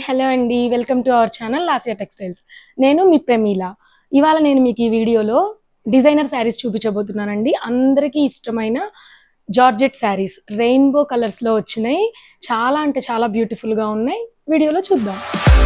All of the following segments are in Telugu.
హలో అండి welcome to our channel Lasya textiles నేను మీ ప్రమీల ఇవాళ నేను మీకు ఈ వీడియోలో డిజైనర్ శారీస్ చూపించబోతున్నానండి అందరికీ ఇష్టమైన జార్జెట్ శారీస్ రెయిన్బో కలర్స్లో వచ్చినాయి చాలా అంటే చాలా బ్యూటిఫుల్గా ఉన్నాయి వీడియోలో చూద్దాం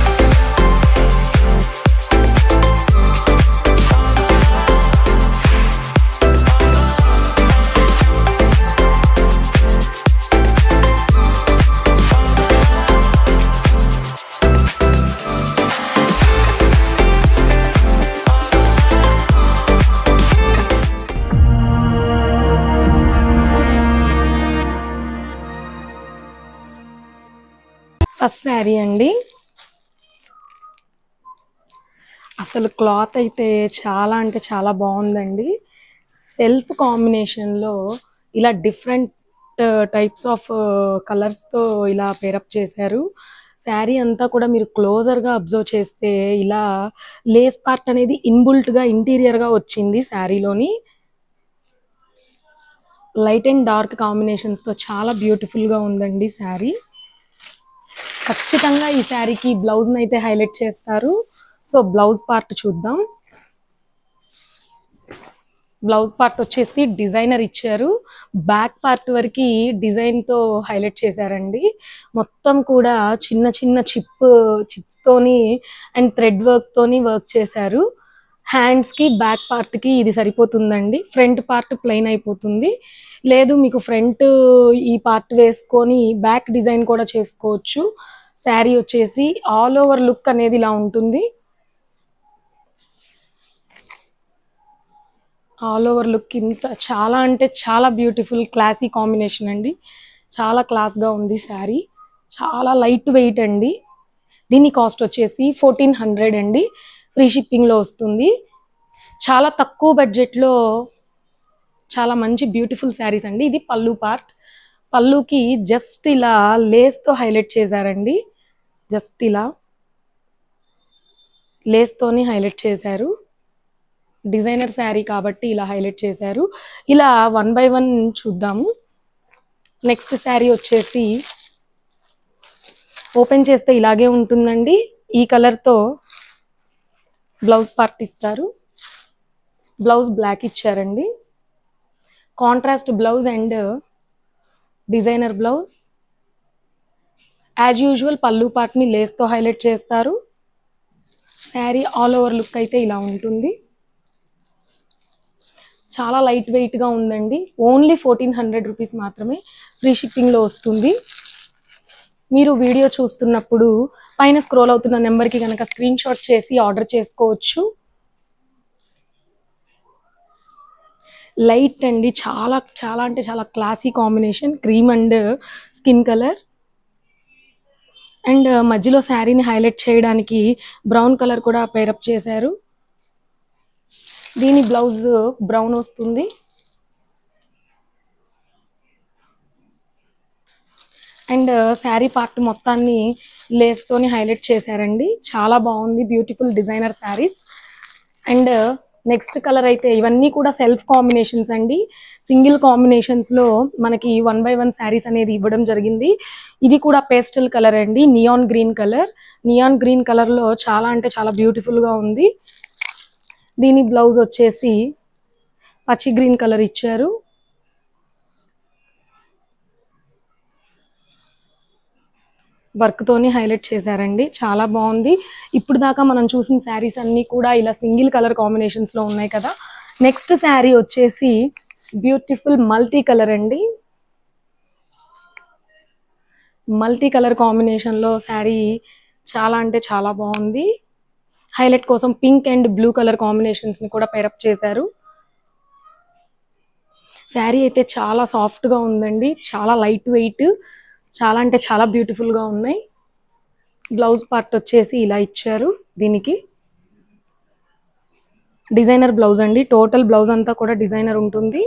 ఫస్ట్ శారీ అండి అసలు క్లాత్ అయితే చాలా అంటే చాలా బాగుందండి సెల్ఫ్ కాంబినేషన్లో ఇలా డిఫరెంట్ టైప్స్ ఆఫ్ కలర్స్తో ఇలా పేరప్ చేశారు శారీ అంతా కూడా మీరు క్లోజర్గా అబ్జర్వ్ చేస్తే ఇలా లేస్ పార్ట్ అనేది ఇన్బుల్ట్గా ఇంటీరియర్గా వచ్చింది శారీలోని లైట్ అండ్ డార్క్ కాంబినేషన్స్తో చాలా బ్యూటిఫుల్గా ఉందండి శారీ ఖచ్చితంగా ఈ శారీకి బ్లౌజ్ని అయితే హైలైట్ చేస్తారు సో బ్లౌజ్ పార్ట్ చూద్దాం బ్లౌజ్ పార్ట్ వచ్చేసి డిజైనర్ ఇచ్చారు బ్యాక్ పార్ట్ వరకు డిజైన్తో హైలైట్ చేశారండి మొత్తం కూడా చిన్న చిన్న చిప్ చిప్స్తోని అండ్ థ్రెడ్ వర్క్తోని వర్క్ చేశారు హ్యాండ్స్కి బ్యాక్ పార్ట్కి ఇది సరిపోతుందండి ఫ్రంట్ పార్ట్ ప్లెయిన్ అయిపోతుంది లేదు మీకు ఫ్రంట్ ఈ పార్ట్ వేసుకొని బ్యాక్ డిజైన్ కూడా చేసుకోవచ్చు శారీ వచ్చేసి ఆల్ ఓవర్ లుక్ అనేది ఇలా ఉంటుంది ఆల్ ఓవర్ లుక్ ఇంత చాలా అంటే చాలా బ్యూటిఫుల్ క్లాసీ కాంబినేషన్ అండి చాలా క్లాస్గా ఉంది శారీ చాలా లైట్ వెయిట్ అండి దీని కాస్ట్ వచ్చేసి ఫోర్టీన్ హండ్రెడ్ అండి ఫ్రీ షిప్పింగ్లో వస్తుంది చాలా తక్కువ బడ్జెట్లో చాలా మంచి బ్యూటిఫుల్ శారీస్ అండి ఇది పళ్ళు పార్ట్ పళ్ళుకి జస్ట్ ఇలా లేస్తో హైలైట్ చేశారండి జస్ట్ ఇలా లేస్తోని హైలైట్ చేశారు డిజైనర్ శారీ కాబట్టి ఇలా హైలైట్ చేశారు ఇలా వన్ బై వన్ చూద్దాము నెక్స్ట్ శారీ వచ్చేసి ఓపెన్ చేస్తే ఇలాగే ఉంటుందండి ఈ కలర్తో బ్లౌజ్ పార్ట్ ఇస్తారు బ్లౌజ్ బ్లాక్ ఇచ్చారండి contrast blouse and designer blouse as usual పళ్ళు పార్ట్ని లేస్తో హైలైట్ చేస్తారు శారీ ఆల్ ఓవర్ లుక్ అయితే ఇలా ఉంటుంది చాలా లైట్ వెయిట్గా ఉందండి ఓన్లీ ఫోర్టీన్ హండ్రెడ్ రూపీస్ మాత్రమే ఫ్రీ షిప్పింగ్లో వస్తుంది మీరు వీడియో చూస్తున్నప్పుడు పైన స్క్రోల్ అవుతున్న నెంబర్కి కనుక స్క్రీన్ షాట్ చేసి ఆర్డర్ చేసుకోవచ్చు లైట్ అండి చాలా చాలా అంటే చాలా classy combination cream and skin colour and మధ్యలో శారీని హైలైట్ చేయడానికి బ్రౌన్ కలర్ కూడా పేరప్ చేశారు దీని బ్లౌజ్ బ్రౌన్ వస్తుంది అండ్ శారీ పార్ట్ మొత్తాన్ని లేస్తోని హైలైట్ చేశారండి చాలా బాగుంది beautiful designer saris and next colour అయితే ఇవన్నీ కూడా సెల్ఫ్ కాంబినేషన్స్ అండి సింగిల్ కాంబినేషన్స్లో మనకి వన్ బై వన్ శారీస్ అనేది ఇవ్వడం జరిగింది ఇది కూడా పేస్టల్ కలర్ అండి neon green colour neon green కలర్లో చాలా అంటే చాలా బ్యూటిఫుల్గా ఉంది దీని బ్లౌజ్ వచ్చేసి పచ్చి గ్రీన్ కలర్ ఇచ్చారు వర్క్తోని హైలైట్ చేశారండి చాలా బాగుంది ఇప్పుడు దాకా మనం చూసిన శారీస్ అన్నీ కూడా ఇలా సింగిల్ కలర్ కాంబినేషన్స్లో ఉన్నాయి కదా నెక్స్ట్ శారీ వచ్చేసి బ్యూటిఫుల్ మల్టీ కలర్ అండి మల్టీ కలర్ కాంబినేషన్లో శారీ చాలా అంటే చాలా బాగుంది హైలైట్ కోసం పింక్ అండ్ బ్లూ కలర్ కాంబినేషన్స్ని కూడా పేరప్ చేశారు శారీ అయితే చాలా సాఫ్ట్గా ఉందండి చాలా లైట్ వెయిట్ చాలా అంటే చాలా బ్యూటిఫుల్గా ఉన్నాయి బ్లౌజ్ పార్ట్ వచ్చేసి ఇలా ఇచ్చారు దీనికి డిజైనర్ బ్లౌజ్ అండి టోటల్ బ్లౌజ్ అంతా కూడా డిజైనర్ ఉంటుంది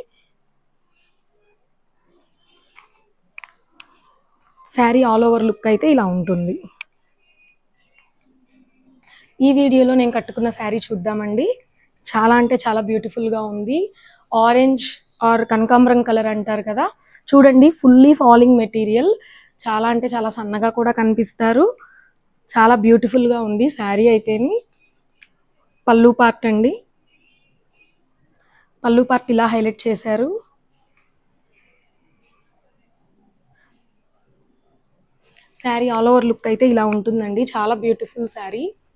శారీ ఆల్ ఓవర్ లుక్ అయితే ఇలా ఉంటుంది ఈ వీడియోలో నేను కట్టుకున్న శారీ చూద్దామండి చాలా అంటే చాలా బ్యూటిఫుల్గా ఉంది ఆరెంజ్ ఆర్ కనకాంబరం కలర్ అంటారు కదా చూడండి ఫుల్లీ ఫాలింగ్ మెటీరియల్ చాలా అంటే చాలా సన్నగా కూడా కనిపిస్తారు చాలా బ్యూటిఫుల్గా ఉంది శారీ అయితేని పళ్ళు పార్ట్ అండి పళ్ళు పార్ట్ ఇలా హైలైట్ చేశారు శారీ ఆల్ ఓవర్ లుక్ అయితే ఇలా ఉంటుందండి చాలా బ్యూటిఫుల్ శారీ